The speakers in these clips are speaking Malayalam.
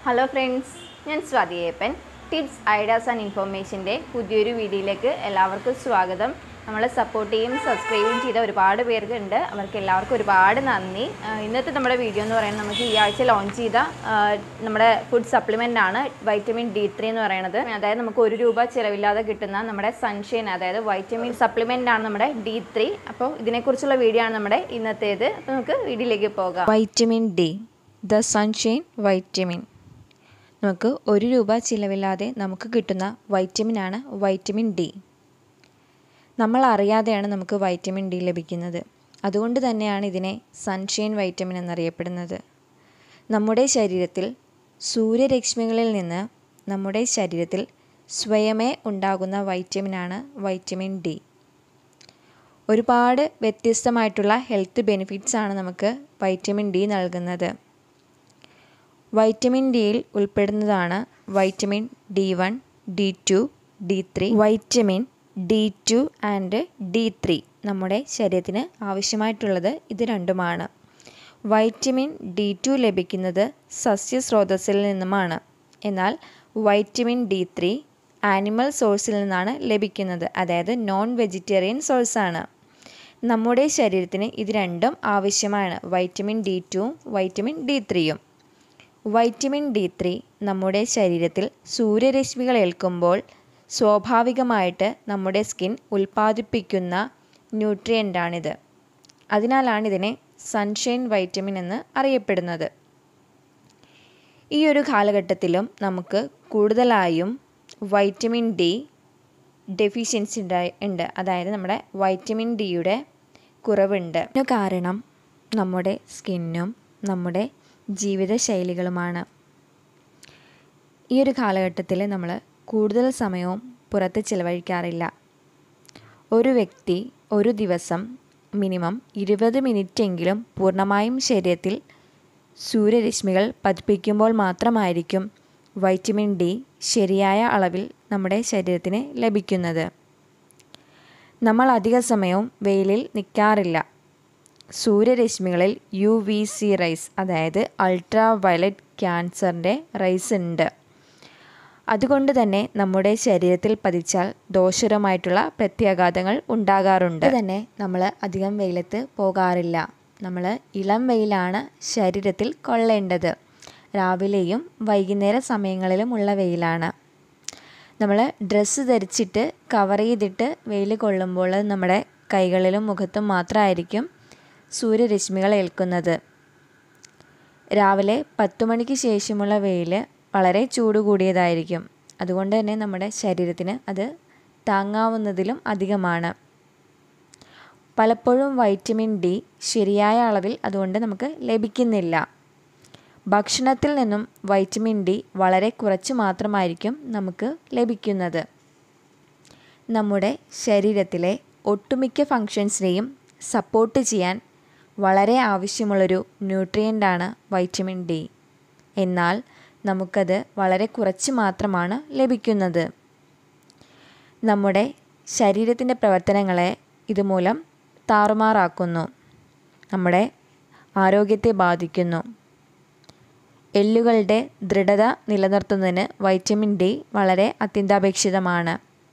ഹലോ ഫ്രണ്ട്സ് ഞാൻ സ്വാതി ഏപ്പൻ ടിപ്സ് ഐഡിയാസ് ആൻഡ് ഇൻഫോർമേഷൻ്റെ പുതിയൊരു വീഡിയോയിലേക്ക് എല്ലാവർക്കും സ്വാഗതം നമ്മളെ സപ്പോർട്ട് ചെയ്യും സബ്സ്ക്രൈബും ചെയ്ത ഒരുപാട് പേർക്ക് ഉണ്ട് അവർക്ക് എല്ലാവർക്കും ഒരുപാട് നന്ദി ആ, ഇന്നത്തെ നമ്മുടെ വീഡിയോ എന്ന് പറയുന്നത് നമുക്ക് ഈ ആഴ്ച ലോഞ്ച് ചെയ്ത ആ, നമ്മുടെ ഫുഡ് സപ്ലിമെൻ്റ് ആണ് വൈറ്റമിൻ ഡി ത്രീ എന്ന് പറയുന്നത് അതായത് നമുക്ക് ഒരു രൂപ ചിലവില്ലാതെ കിട്ടുന്ന നമ്മുടെ സൺഷൈൻ അതായത് വൈറ്റമിൻ സപ്ലിമെൻ്റ് ആണ് നമ്മുടെ ഡി ത്രീ അപ്പോൾ ഇതിനെക്കുറിച്ചുള്ള വീഡിയോ ആണ് നമ്മുടെ ഇന്നത്തേത് അപ്പോൾ നമുക്ക് വീഡിയോയിലേക്ക് പോകാം vitamin D the sunshine vitamin നമുക്ക് ഒരു രൂപ ചിലവില്ലാതെ നമുക്ക് കിട്ടുന്ന വൈറ്റമിനാണ് വൈറ്റമിൻ ഡി നമ്മൾ അറിയാതെയാണ് നമുക്ക് വൈറ്റമിൻ ഡി ലഭിക്കുന്നത് അതുകൊണ്ട് തന്നെയാണ് ഇതിനെ സൺഷൈൻ വൈറ്റമിൻ എന്നറിയപ്പെടുന്നത് നമ്മുടെ ശരീരത്തിൽ സൂര്യരശ്മികളിൽ നിന്ന് നമ്മുടെ ശരീരത്തിൽ സ്വയമേ ഉണ്ടാകുന്ന വൈറ്റമിനാണ് വൈറ്റമിൻ ഡി ഒരുപാട് വ്യത്യസ്തമായിട്ടുള്ള ഹെൽത്ത് ബെനിഫിറ്റ്സ് ആണ് നമുക്ക് വൈറ്റമിൻ ഡി നൽകുന്നത് വൈറ്റമിൻ ഡിയിൽ ഉൾപ്പെടുന്നതാണ് vitamin D one D two D three vitamin D two and D three നമ്മുടെ ശരീരത്തിന് ആവശ്യമായിട്ടുള്ളത് ഇത് രണ്ടുമാണ് വൈറ്റമിൻ ഡി ടു ലഭിക്കുന്നത് സസ്യസ്രോതസ്സിൽ നിന്നുമാണ് എന്നാൽ വൈറ്റമിൻ ഡി ത്രീ ആനിമൽ സോഴ്സിൽ നിന്നാണ് ലഭിക്കുന്നത് അതായത് നോൺ വെജിറ്റേറിയൻ സോഴ്സാണ് നമ്മുടെ ശരീരത്തിന് ഇത് രണ്ടും ആവശ്യമാണ് വൈറ്റമിൻ ഡി ടുവും വൈറ്റമിൻ ഡി ത്രീയും വൈറ്റമിൻ ഡി ത്രീ നമ്മുടെ ശരീരത്തിൽ സൂര്യരശ്മികൾ ഏൽക്കുമ്പോൾ സ്വാഭാവികമായിട്ട് നമ്മുടെ സ്കിൻ ഉൽപ്പാദിപ്പിക്കുന്ന ന്യൂട്രിയൻ്റാണിത് അതിനാലാണ് ഇതിനെ സൺഷൈൻ വൈറ്റമിൻ എന്ന് അറിയപ്പെടുന്നത് ഈ ഒരു കാലഘട്ടത്തിലും നമുക്ക് കൂടുതലായും വൈറ്റമിൻ ഡി ഡെഫിഷ്യൻസി ഉണ്ട് അതായത് നമ്മുടെ വൈറ്റമിൻ ഡിയുടെ കുറവുണ്ട് ഇതിന് കാരണം നമ്മുടെ സ്കിന്നും നമ്മുടെ ജീവിതശൈലികളുമാണ് ഈ ഒരു കാലഘട്ടത്തിൽ നമ്മൾ കൂടുതൽ സമയവും പുറത്ത് ചിലവഴിക്കാറില്ല ഒരു വ്യക്തി ഒരു ദിവസം മിനിമം ഇരുപത് മിനിറ്റെങ്കിലും പൂർണ്ണമായും ശരീരത്തിൽ സൂര്യരശ്മികൾ പതിപ്പിക്കുമ്പോൾ മാത്രമായിരിക്കും വൈറ്റമിൻ ഡി ശരിയായ അളവിൽ നമ്മുടെ ശരീരത്തിന് ലഭിക്കുന്നത് നമ്മൾ അധിക സമയവും വെയിലിൽ നിൽക്കാറില്ല സൂര്യരശ്മികളിൽ യു വി സി റൈസ് അതായത് അൾട്രാ വയലറ്റ് ക്യാൻസറിൻ്റെ റൈസ് ഉണ്ട് അതുകൊണ്ട് തന്നെ നമ്മുടെ ശരീരത്തിൽ പതിച്ചാൽ ദോഷകരമായിട്ടുള്ള പ്രത്യാഘാതങ്ങൾ ഉണ്ടാകാറുണ്ട് തന്നെ നമ്മൾ അധികം വെയിലത്ത് പോകാറില്ല നമ്മൾ ഇളം വെയിലാണ് ശരീരത്തിൽ കൊള്ളേണ്ടത് രാവിലെയും വൈകുന്നേര സമയങ്ങളിലും ഉള്ള വെയിലാണ് നമ്മൾ ഡ്രസ്സ് ധരിച്ചിട്ട് കവർ ചെയ്തിട്ട് വെയിൽ കൊള്ളുമ്പോൾ നമ്മുടെ കൈകളിലും മുഖത്തും മാത്രമായിരിക്കും സൂര്യരശ്മികൾ ഏൽക്കുന്നത് രാവിലെ പത്തു മണിക്ക് ശേഷമുള്ള വെയിൽ വളരെ ചൂട് കൂടിയതായിരിക്കും അതുകൊണ്ട് തന്നെ നമ്മുടെ ശരീരത്തിന് അത് താങ്ങാവുന്നതിലും അധികമാണ് പലപ്പോഴും വൈറ്റമിൻ ഡി ശരിയായ അളവിൽ അതുകൊണ്ട് നമുക്ക് ലഭിക്കുന്നില്ല ഭക്ഷണത്തിൽ നിന്നും വൈറ്റമിൻ ഡി വളരെ കുറച്ച് മാത്രമായിരിക്കും നമുക്ക് ലഭിക്കുന്നത് നമ്മുടെ ശരീരത്തിലെ ഒട്ടുമിക്ക ഫങ്ഷൻസിനെയും സപ്പോർട്ട് ചെയ്യാൻ വളരെ ആവശ്യമുള്ളൊരു ന്യൂട്രിയൻ്റാണ് വൈറ്റമിൻ ഡി എന്നാൽ നമുക്കത് വളരെ കുറച്ച് മാത്രമാണ് ലഭിക്കുന്നത് നമ്മുടെ ശരീരത്തിൻ്റെ പ്രവർത്തനങ്ങളെ ഇതുമൂലം താറുമാറാക്കുന്നു നമ്മുടെ ആരോഗ്യത്തെ ബാധിക്കുന്നു എല്ലുകളുടെ ദൃഢത നിലനിർത്തുന്നതിന് വൈറ്റമിൻ ഡി വളരെ അത്യന്താപേക്ഷിതമാണ്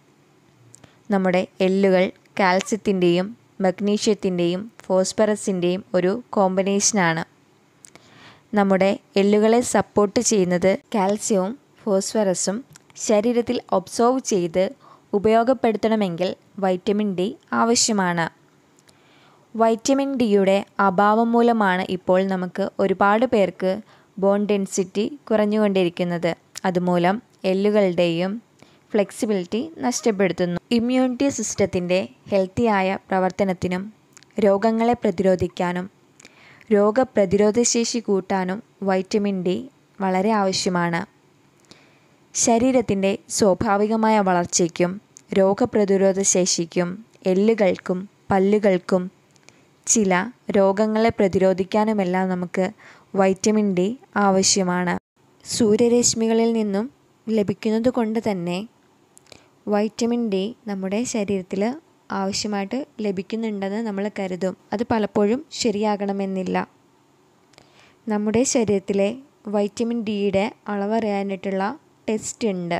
നമ്മുടെ എല്ലുകൾ കാൽസ്യത്തിൻ്റെയും മഗ്നീഷ്യത്തിൻ്റെയും ഫോസ്ഫറസിൻ്റെയും ഒരു കോമ്പിനേഷനാണ് നമ്മുടെ എല്ലുകളെ സപ്പോർട്ട് ചെയ്യുന്നത് കാൽസ്യവും ഫോസ്ഫറസും ശരീരത്തിൽ ഒബ്സോർവ് ചെയ്ത് ഉപയോഗപ്പെടുത്തണമെങ്കിൽ വൈറ്റമിൻ ഡി ആവശ്യമാണ് വൈറ്റമിൻ ഡിയുടെ അഭാവം മൂലമാണ് ഇപ്പോൾ നമുക്ക് ഒരുപാട് പേർക്ക് ബോൺ ഡെൻസിറ്റി കുറഞ്ഞുകൊണ്ടിരിക്കുന്നത് അതുമൂലം എല്ലുകളുടെയും ഫ്ലെക്സിബിലിറ്റി നഷ്ടപ്പെടുത്തുന്നു ഇമ്മ്യൂണിറ്റി സിസ്റ്റത്തിൻ്റെ ഹെൽത്തിയായ പ്രവർത്തനത്തിനും രോഗങ്ങളെ പ്രതിരോധിക്കാനും രോഗപ്രതിരോധശേഷി കൂട്ടാനും വൈറ്റമിൻ ഡി വളരെ ആവശ്യമാണ് ശരീരത്തിൻ്റെ സ്വാഭാവികമായ വളർച്ചയ്ക്കും രോഗപ്രതിരോധ ശേഷിക്കും എല്ലുകൾക്കും പല്ലുകൾക്കും ചില രോഗങ്ങളെ പ്രതിരോധിക്കാനുമെല്ലാം നമുക്ക് വൈറ്റമിൻ ഡി ആവശ്യമാണ് സൂര്യരശ്മികളിൽ നിന്നും ലഭിക്കുന്നത് കൊണ്ട് തന്നെ വൈറ്റമിൻ ഡി നമ്മുടെ ശരീരത്തിൽ ആവശ്യമായിട്ട് ലഭിക്കുന്നുണ്ടെന്ന് നമ്മൾ കരുതും അത് പലപ്പോഴും ശരിയാകണമെന്നില്ല നമ്മുടെ ശരീരത്തിലെ വൈറ്റമിൻ ഡിയുടെ അളവറിയാനായിട്ടുള്ള ടെസ്റ്റ് ഉണ്ട്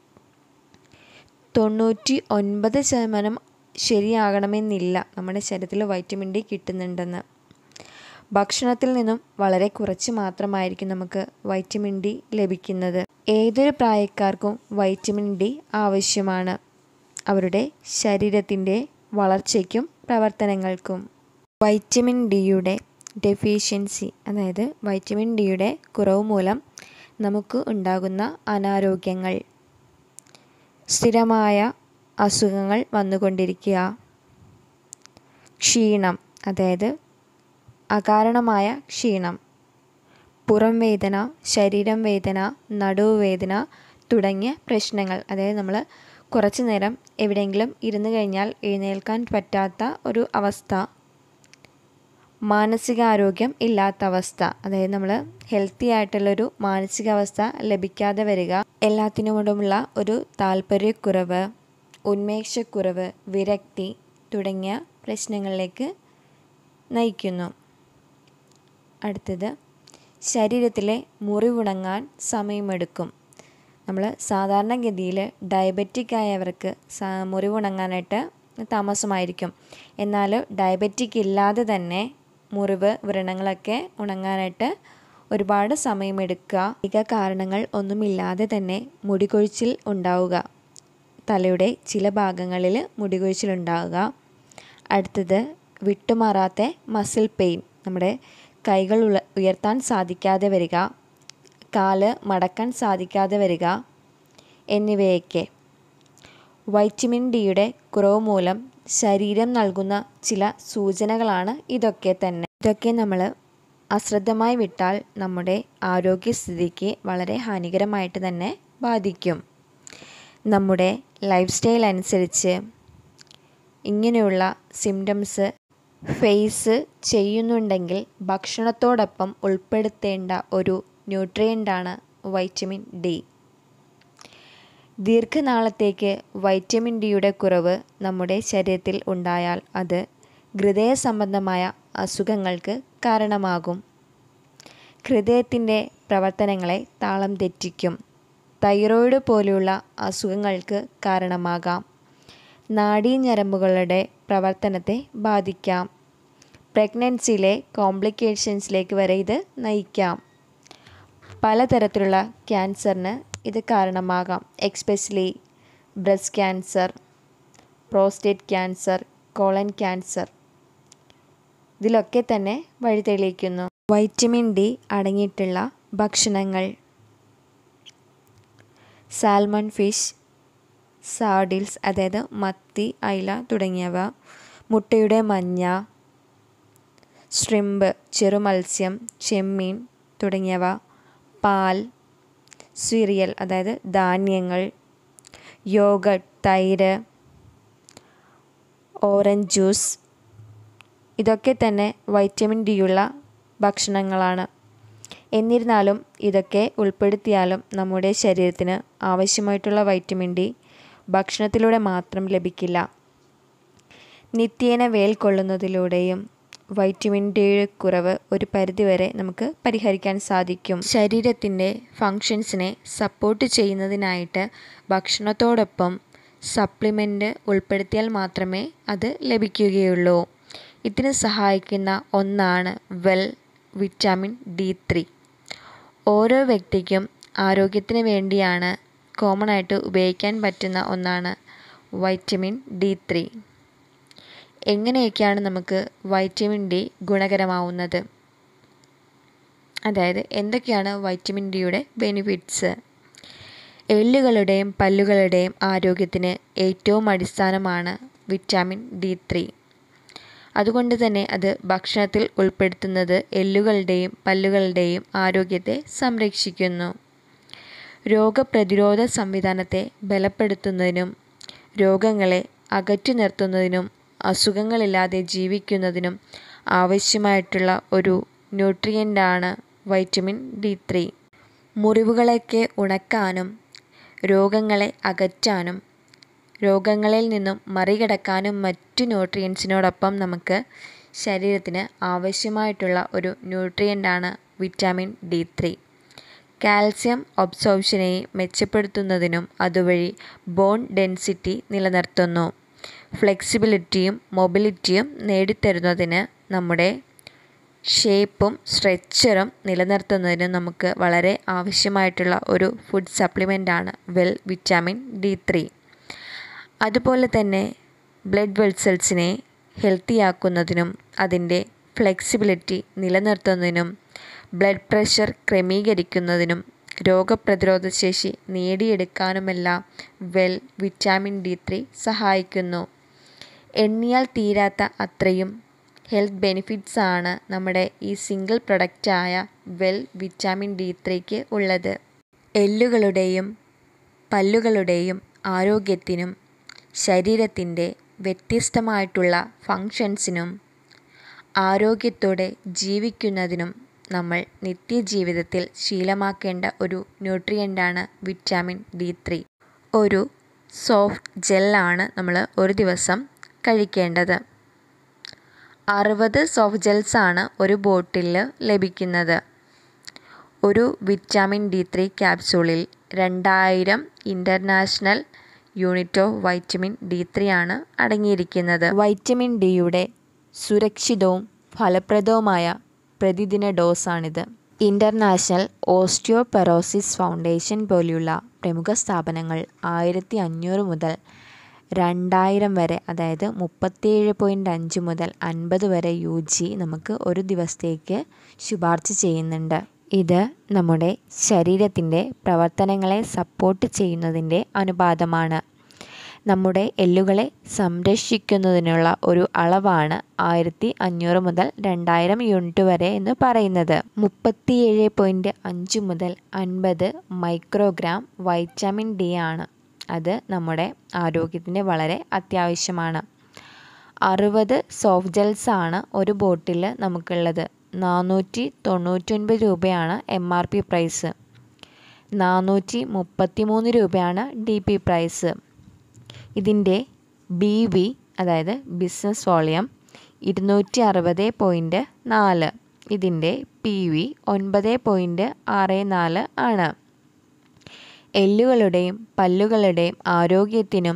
തൊണ്ണൂറ്റി ഒൻപത് ശതമാനം ശരിയാകണമെന്നില്ല നമ്മുടെ ശരീരത്തിൽ വൈറ്റമിൻ ഡി കിട്ടുന്നുണ്ടെന്ന് ഭക്ഷണത്തിൽ നിന്നും വളരെ കുറച്ച് മാത്രമായിരിക്കും നമുക്ക് വൈറ്റമിൻ ഡി ലഭിക്കുന്നത് ഏതൊരു പ്രായക്കാർക്കും വൈറ്റമിൻ ഡി ആവശ്യമാണ് അവരുടെ ശരീരത്തിൻ്റെ വളർച്ചയ്ക്കും പ്രവർത്തനങ്ങൾക്കും വൈറ്റമിൻ ഡിയുടെ ഡെഫിഷ്യൻസി അതായത് വൈറ്റമിൻ ഡിയുടെ കുറവ് മൂലം നമുക്ക് ഉണ്ടാകുന്ന അനാരോഗ്യങ്ങൾ സ്ഥിരമായ അസുഖങ്ങൾ വന്നുകൊണ്ടിരിക്കുക ക്ഷീണം അതായത് അകാരണമായ ക്ഷീണം പുറം വേദന ശരീരം വേദന നടുവുവേദന തുടങ്ങിയ പ്രശ്നങ്ങൾ അതായത് നമ്മൾ കുറച്ച് നേരം എവിടെയെങ്കിലും ഇരുന്ന് കഴിഞ്ഞാൽ എഴുന്നേൽക്കാൻ പറ്റാത്ത ഒരു അവസ്ഥ മാനസികാരോഗ്യം ഇല്ലാത്ത അവസ്ഥ അതായത് നമ്മൾ ഹെൽത്തി ആയിട്ടുള്ളൊരു മാനസികാവസ്ഥ ലഭിക്കാതെ വരിക എല്ലാത്തിനോടുമുള്ള ഒരു താല്പര്യക്കുറവ് ഉന്മേഷക്കുറവ് വിരക്തി തുടങ്ങിയ പ്രശ്നങ്ങളിലേക്ക് നയിക്കുന്നു അടുത്തത് ശരീരത്തിലെ മുറിവുണങ്ങാൻ സമയമെടുക്കും നമ്മൾ സാധാരണഗതിയിൽ ഡയബറ്റിക് ആയവർക്ക് മുറിവുണങ്ങാനായിട്ട് താമസമായിരിക്കും എന്നാൽ ഡയബറ്റിക് ഇല്ലാതെ തന്നെ മുറിവ് വ്രണങ്ങളൊക്കെ ഉണങ്ങാനായിട്ട് ഒരുപാട് സമയമെടുക്കുക അധിക കാരണങ്ങൾ ഒന്നുമില്ലാതെ തന്നെ മുടികൊഴിച്ചിൽ ഉണ്ടാവുക തലയുടെ ചില ഭാഗങ്ങളിൽ മുടികൊഴിച്ചിൽ ഉണ്ടാവുക അടുത്തത് വിട്ടുമാറാത്ത മസിൽ പെയിൻ നമ്മുടെ കൈകൾ ഉയർത്താൻ സാധിക്കാതെ വരിക കാല് മടക്കാൻ സാധിക്കാതെ വരിക എന്നിവയൊക്കെ വൈറ്റമിൻ ഡിയുടെ കുറവ് മൂലം ശരീരം നൽകുന്ന ചില സൂചനകളാണ് ഇതൊക്കെ തന്നെ ഇതൊക്കെ നമ്മൾ അശ്രദ്ധമായി വിട്ടാൽ നമ്മുടെ ആരോഗ്യസ്ഥിതിക്ക് വളരെ ഹാനികരമായിട്ട് തന്നെ ബാധിക്കും നമ്മുടെ ലൈഫ് സ്റ്റൈൽ അനുസരിച്ച് ഇങ്ങനെയുള്ള സിംറ്റംസ് ഫേസ് ചെയ്യുന്നുണ്ടെങ്കിൽ ഭക്ഷണത്തോടൊപ്പം ഉൾപ്പെടുത്തേണ്ട ഒരു ന്യൂട്രിയൻ്റാണ് വൈറ്റമിൻ ഡി ദീർഘനാളത്തേക്ക് വൈറ്റമിൻ ഡിയുടെ കുറവ് നമ്മുടെ ശരീരത്തിൽ ഉണ്ടായാൽ അത് ഹൃദയ സംബന്ധമായ അസുഖങ്ങൾക്ക് കാരണമാകും ഹൃദയത്തിൻ്റെ പ്രവർത്തനങ്ങളെ താളം തെറ്റിക്കും തൈറോയിഡ് പോലെയുള്ള അസുഖങ്ങൾക്ക് കാരണമാകാം നാഡീഞരമ്പുകളുടെ പ്രവർത്തനത്തെ ബാധിക്കാം പ്രഗ്നൻസിയിലെ കോംപ്ലിക്കേഷൻസിലേക്ക് വരെ ഇത് നയിക്കാം പലതരത്തിലുള്ള ക്യാൻസറിന് ഇത് കാരണമാകാം especially breast cancer prostate cancer colon cancer ഇതിലൊക്കെ തന്നെ വഴിതെളിയിക്കുന്നു വൈറ്റമിൻ ഡി അടങ്ങിയിട്ടുള്ള ഭക്ഷണങ്ങൾ സാൽമൺ ഫിഷ് സാഡിൽസ് അതായത് മത്തി അയില തുടങ്ങിയവ മുട്ടയുടെ മഞ്ഞ ശ്രിമ്പ് ചെറുമത്സ്യം ചെമ്മീൻ തുടങ്ങിയവ പാൽ സീരിയൽ അതായത് ധാന്യങ്ങൾ യോഗട്ട് തൈര് ഓറഞ്ച് ജ്യൂസ് ഇതൊക്കെ തന്നെ വൈറ്റമിൻ ഡിയുള്ള ഭക്ഷണങ്ങളാണ് എന്നിരുന്നാലും ഇതൊക്കെ ഉൾപ്പെടുത്തിയാലും നമ്മുടെ ശരീരത്തിന് ആവശ്യമായിട്ടുള്ള വൈറ്റമിൻ ഡി ഭക്ഷണത്തിലൂടെ മാത്രം ലഭിക്കില്ല നിത്യേന വേൽ കൊള്ളുന്നതിലൂടെയും വൈറ്റമിൻ ഡിയുടെ കുറവ് ഒരു പരിധിവരെ നമുക്ക് പരിഹരിക്കാൻ സാധിക്കും ശരീരത്തിൻ്റെ ഫങ്ഷൻസിനെ സപ്പോർട്ട് ചെയ്യുന്നതിനായിട്ട് ഭക്ഷണത്തോടൊപ്പം സപ്ലിമെൻ്റ് ഉൾപ്പെടുത്തിയാൽ മാത്രമേ അത് ലഭിക്കുകയുള്ളൂ ഇതിന് സഹായിക്കുന്ന ഒന്നാണ് വെൽ വിറ്റാമിൻ ഡി ത്രീ ഓരോ വ്യക്തിക്കും ആരോഗ്യത്തിന് വേണ്ടിയാണ് കോമൺ ആയിട്ട് ഉപയോഗിക്കാൻ പറ്റുന്ന ഒന്നാണ് വൈറ്റമിൻ ഡി ത്രീ എങ്ങനെയൊക്കെയാണ് നമുക്ക് വൈറ്റമിൻ ഡി ഗുണകരമാവുന്നത് അതായത് എന്തൊക്കെയാണ് വൈറ്റമിൻ ഡിയുടെ ബെനിഫിറ്റ്സ് എല്ലുകളുടെയും പല്ലുകളുടെയും ആരോഗ്യത്തിന് ഏറ്റവും അടിസ്ഥാനമാണ് വിറ്റാമിൻ ഡി ത്രീ അതുകൊണ്ട് തന്നെ അത് ഭക്ഷണത്തിൽ ഉൾപ്പെടുത്തുന്നത് എല്ലുകളുടെയും പല്ലുകളുടെയും ആരോഗ്യത്തെ സംരക്ഷിക്കുന്നു രോഗപ്രതിരോധ സംവിധാനത്തെ ബലപ്പെടുത്തുന്നതിനും രോഗങ്ങളെ അകറ്റി നിർത്തുന്നതിനും അസുഖങ്ങളില്ലാതെ ജീവിക്കുന്നതിനും ആവശ്യമായിട്ടുള്ള ഒരു ന്യൂട്രിയൻ്റാണ് വൈറ്റമിൻ ഡി ത്രീ മുറിവുകളൊക്കെ ഉണക്കാനും രോഗങ്ങളെ അകറ്റാനും രോഗങ്ങളിൽ നിന്നും മറികടക്കാനും മറ്റു ന്യൂട്രിയൻസിനോടൊപ്പം നമുക്ക് ശരീരത്തിന് ആവശ്യമായിട്ടുള്ള ഒരു ന്യൂട്രിയൻ്റാണ് വിറ്റാമിൻ ഡി ത്രീ കാൽസ്യം ഒബ്സോർപ്ഷനെ മെച്ചപ്പെടുത്തുന്നതിനും അതുവഴി ബോൺ ഡെൻസിറ്റി നിലനിർത്തുന്നു ഫ്ലെക്സിബിലിറ്റിയും മൊബിലിറ്റിയും നേടിത്തരുന്നതിന് നമ്മുടെ ഷേപ്പും സ്ട്രെച്ചറും നിലനിർത്തുന്നതിന് നമുക്ക് വളരെ ആവശ്യമായിട്ടുള്ള ഒരു ഫുഡ് സപ്ലിമെൻ്റാണ് വെൽ വിറ്റാമിൻ ഡി ത്രീ അതുപോലെ തന്നെ ബ്ലഡ് വെൽസൽസിനെ ഹെൽത്തിയാക്കുന്നതിനും അതിൻ്റെ ഫ്ലെക്സിബിലിറ്റി നിലനിർത്തുന്നതിനും ബ്ലഡ് പ്രഷർ ക്രമീകരിക്കുന്നതിനും രോഗപ്രതിരോധ ശേഷി നേടിയെടുക്കാനുമെല്ലാം വെൽ വിറ്റാമിൻ ഡി ത്രീ സഹായിക്കുന്നു എണ്ണിയാൽ തീരാത്ത അത്രയും ഹെൽത്ത് ബെനിഫിറ്റ്സ് ആണ് നമ്മുടെ ഈ സിംഗിൾ പ്രൊഡക്റ്റായ വെൽ വിറ്റാമിൻ ഡി ത്രീക്ക് ഉള്ളത് എല്ലുകളുടെയും പല്ലുകളുടെയും ആരോഗ്യത്തിനും ശരീരത്തിൻ്റെ വ്യത്യസ്തമായിട്ടുള്ള ഫങ്ഷൻസിനും ആരോഗ്യത്തോടെ ജീവിക്കുന്നതിനും നമ്മൾ നിത്യജീവിതത്തിൽ ശീലമാക്കേണ്ട ഒരു ന്യൂട്രിയൻ്റാണ് വിറ്റാമിൻ ഡി ത്രീ ഒരു സോഫ്റ്റ് ജെല്ലാണ് നമ്മൾ ഒരു ദിവസം കഴിക്കേണ്ടത് അറുപത് സോഫ്റ്റ് ജെൽസാണ് ഒരു ബോട്ടിലിൽ ലഭിക്കുന്നത് ഒരു വിറ്റാമിൻ ഡി ത്രീ ക്യാപ്സൂളിൽ രണ്ടായിരം international unit of vitamin D three ആണ് അടങ്ങിയിരിക്കുന്നത് വൈറ്റമിൻ ഡിയുടെ സുരക്ഷിതവും ഫലപ്രദവുമായ പ്രതിദിന ഡോസാണിത് ഇൻ്റർനാഷണൽ ഓസ്റ്റിയോപെറോസിസ് ഫൗണ്ടേഷൻ പോലെയുള്ള പ്രമുഖ സ്ഥാപനങ്ങൾ ആയിരത്തി അഞ്ഞൂറ് മുതൽ രണ്ടായിരം വരെ അതായത് മുപ്പത്തിയേഴ് പോയിൻ്റ് അഞ്ച് മുതൽ അൻപത് വരെ യു ജി നമുക്ക് ഒരു ദിവസത്തേക്ക് ശുപാർശ ചെയ്യുന്നുണ്ട് ഇത് നമ്മുടെ ശരീരത്തിൻ്റെ പ്രവർത്തനങ്ങളെ സപ്പോർട്ട് ചെയ്യുന്നതിൻ്റെ അനുപാതമാണ് നമ്മുടെ എല്ലുകളെ സംരക്ഷിക്കുന്നതിനുള്ള ഒരു അളവാണ് ആയിരത്തി അഞ്ഞൂറ് മുതൽ രണ്ടായിരം യൂണിറ്റ് വരെ എന്ന് പറയുന്നത് മുപ്പത്തിയേഴ് പോയിൻറ്റ് അഞ്ച് മുതൽ അൻപത് മൈക്രോഗ്രാം വൈറ്റമിൻ ഡി ആണ് അത് നമ്മുടെ ആരോഗ്യത്തിന് വളരെ അത്യാവശ്യമാണ് അറുപത് സോഫ്റ്റ് ജെൽസ് ആണ് ഒരു ബോട്ടിൽ നമുക്കുള്ളത് നാനൂറ്റി തൊണ്ണൂറ്റൊൻപത് രൂപയാണ് എം ആർ പി പ്രൈസ് നാനൂറ്റി മുപ്പത്തി മൂന്ന് രൂപയാണ് ഡി പി പ്രൈസ് ഇതിൻ്റെ ബി വി അതായത് ബിസിനസ് വോളിയം ഇരുന്നൂറ്റി അറുപത് പോയിൻറ്റ് നാല് ഇതിൻ്റെ പി വി ഒൻപത് പോയിൻറ്റ് ആറ് നാല് ആണ് എല്ലുകളുടെയും പല്ലുകളുടെയും ആരോഗ്യത്തിനും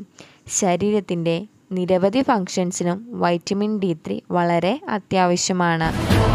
ശരീരത്തിൻ്റെ നിരവധി ഫങ്ഷൻസിനും വൈറ്റമിൻ ഡി ത്രീ വളരെ അത്യാവശ്യമാണ്